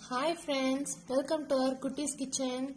hi friends welcome to our Kutties kitchen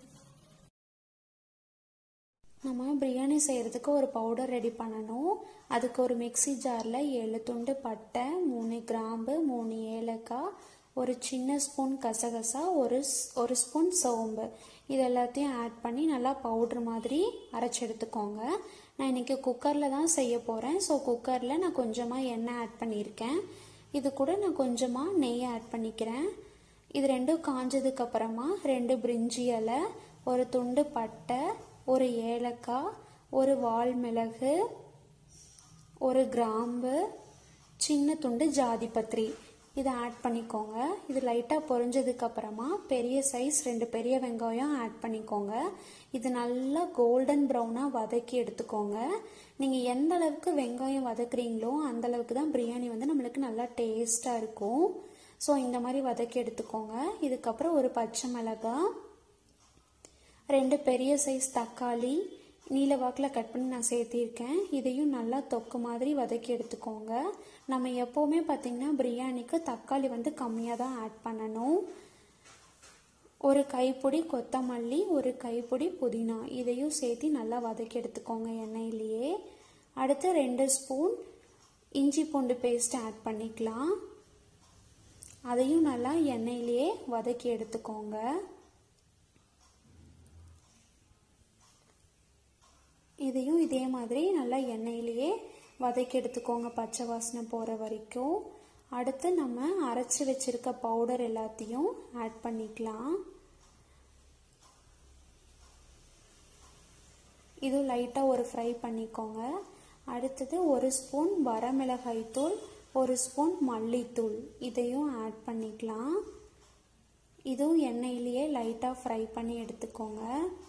நம்ம பிரியாணி செய்கிறதுக்கு ஒரு பவுடர் ரெடி பண்ணணும் அதுக்கு ஒரு மிக்ஸி ஜாரில் ஏழு துண்டு பட்டை மூணு கிராம்பு மூணு ஏலக்காய் ஒரு சின்ன ஸ்பூன் கசகசா ஒரு ஸ்- ஒரு ஸ்பூன் சோம்பு இது எல்லாத்தையும் ஆட் பண்ணி நல்லா பவுடர் மாதிரி அரைச்சி எடுத்துக்கோங்க நான் இன்னைக்கு குக்கரில் தான் செய்ய போகிறேன் ஸோ குக்கரில் நான் கொஞ்சமாக எண்ணெய் ஆட் பண்ணியிருக்கேன் இது கூட நான் கொஞ்சமாக நெய் ஆட் பண்ணிக்கிறேன் இது ரெண்டும் காஞ்சதுக்கு அப்புறமா ரெண்டு பிரிஞ்சி இலை ஒரு துண்டு பட்டை ஒரு ஏலக்காய் ஒரு வால் மிளகு ஒரு கிராம்பு சின்ன துண்டு ஜாதி பத்திரி இதை ஆட் பண்ணிக்கோங்க இது லைட்டாக பொரிஞ்சதுக்கு அப்புறமா பெரிய சைஸ் ரெண்டு பெரிய வெங்காயம் ஆட் பண்ணிக்கோங்க இது நல்லா கோல்டன் ப்ரௌனாக வதக்கி எடுத்துக்கோங்க நீங்கள் எந்த அளவுக்கு வெங்காயம் வதக்குறீங்களோ அந்த அளவுக்கு தான் பிரியாணி வந்து நம்மளுக்கு நல்லா டேஸ்ட்டாக இருக்கும் ஸோ இந்த மாதிரி வதக்கி எடுத்துக்கோங்க இதுக்கப்புறம் ஒரு பச்சை மிளகாய் ரெண்டு பெரிய சைஸ் தக்காளி நீல வாக்கில் கட் பண்ணி நான் சேர்த்திருக்கேன் இதையும் நல்லா தொக்கு மாதிரி வதக்கி எடுத்துக்கோங்க நம்ம எப்போவுமே பார்த்திங்கன்னா பிரியாணிக்கு தக்காளி வந்து கம்மியாக தான் ஆட் பண்ணணும் ஒரு கைப்பிடி கொத்தமல்லி ஒரு கைப்பிடி புதினா இதையும் சேர்த்து நல்லா வதக்கி எடுத்துக்கோங்க எண்ணெயிலேயே அடுத்து ரெண்டு ஸ்பூன் இஞ்சி பூண்டு பேஸ்ட் ஆட் பண்ணிக்கலாம் அதையும் நல்லா எண்ணெயிலேயே வதக்கி எடுத்துக்கோங்க இதையும் இதே மாதிரி நல்லா எண்ணெயிலேயே வதக்கி எடுத்துக்கோங்க பச்சை வாசனை போகிற வரைக்கும் அடுத்து நம்ம அரைச்சி வச்சிருக்க பவுடர் எல்லாத்தையும் ஆட் பண்ணிக்கலாம் இது லைட்டாக ஒரு ஃப்ரை பண்ணிக்கோங்க அடுத்தது ஒரு ஸ்பூன் வரமிளகாய் தூள் ஒரு ஸ்பூன் மல்லித்தூள் இதையும் ஆட் பண்ணிக்கலாம் இதுவும் எண்ணெயிலேயே லைட்டாக ஃப்ரை பண்ணி எடுத்துக்கோங்க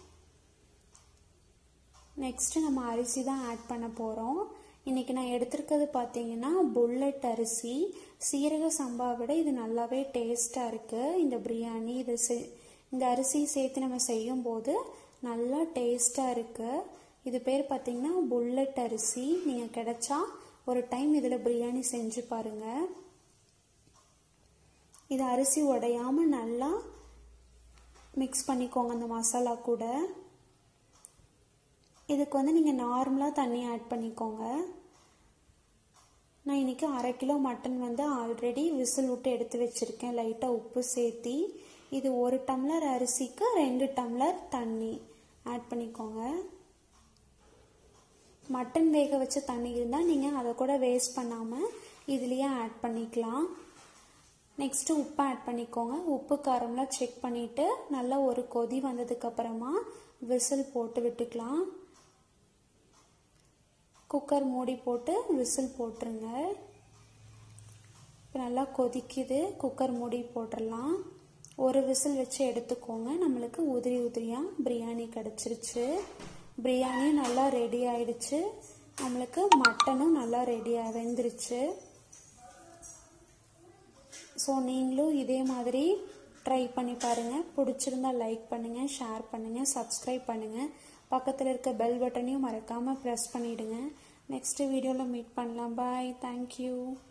நெக்ஸ்ட்டு நம்ம அரிசி தான் ஆட் பண்ண போகிறோம் இன்றைக்கி நான் எடுத்திருக்கிறது பார்த்தீங்கன்னா புல்லட் அரிசி சீரக சம்பாவை விட இது நல்லாவே டேஸ்ட்டாக இருக்குது இந்த பிரியாணி இது செ- இந்த அரிசி சேர்த்து நம்ம செய்யும்போது நல்லா டேஸ்ட்டாக இருக்குது இது பேர் பார்த்தீங்கன்னா புல்லட் அரிசி நீங்கள் கிடைச்சா ஒரு டைம் இதில் பிரியாணி செஞ்சு பாருங்கள் இது அரிசி உடையாம நல்லா மிக்ஸ் பண்ணிக்கோங்க அந்த மசாலா கூட இதுக்கு வந்து நீங்கள் நார்மலாக தண்ணி ஆட் பண்ணிக்கோங்க நான் இன்னைக்கு அரை கிலோ மட்டன் வந்து ஆல்ரெடி விசில் விட்டு எடுத்து வச்சுருக்கேன் லைட்டாக உப்பு சேர்த்தி இது ஒரு டம்ளர் அரிசிக்கு ரெண்டு டம்ளர் தண்ணி ஆட் பண்ணிக்கோங்க மட்டன் வேக வச்ச தண்ணி இருந்தால் நீங்கள் அதை கூட வேஸ்ட் பண்ணாமல் இதுலேயே ஆட் பண்ணிக்கலாம் நெக்ஸ்ட்டு உப்பு ஆட் பண்ணிக்கோங்க உப்பு காரம்லாம் செக் பண்ணிவிட்டு நல்லா ஒரு கொதி வந்ததுக்கப்புறமா விசில் போட்டு விட்டுக்கலாம் குக்கர் மூடி போட்டு விசில் போட்டுருங்க இப்போ நல்லா கொதிக்குது குக்கர் மூடி போட்டுடலாம் ஒரு விசில் வச்சு எடுத்துக்கோங்க நம்மளுக்கு உதிரி உதிரியாக பிரியாணி கிடச்சிருச்சு பிரியாணியும் நல்லா ரெடி ஆயிடுச்சு நம்மளுக்கு மட்டனும் நல்லா ரெடியாக வெந்துருச்சு ஸோ நீங்களும் இதே மாதிரி ட்ரை பண்ணி பாருங்கள் பிடிச்சிருந்தா லைக் பண்ணுங்கள் ஷேர் பண்ணுங்கள் சப்ஸ்கிரைப் பண்ணுங்கள் பக்கத்தில் இருக்க பெல் பட்டனையும் மறக்காமல் ப்ரெஸ் பண்ணிவிடுங்க நெக்ஸ்ட் வீடியோவில் மீட் பண்ணலாம் பாய் தேங்க்யூ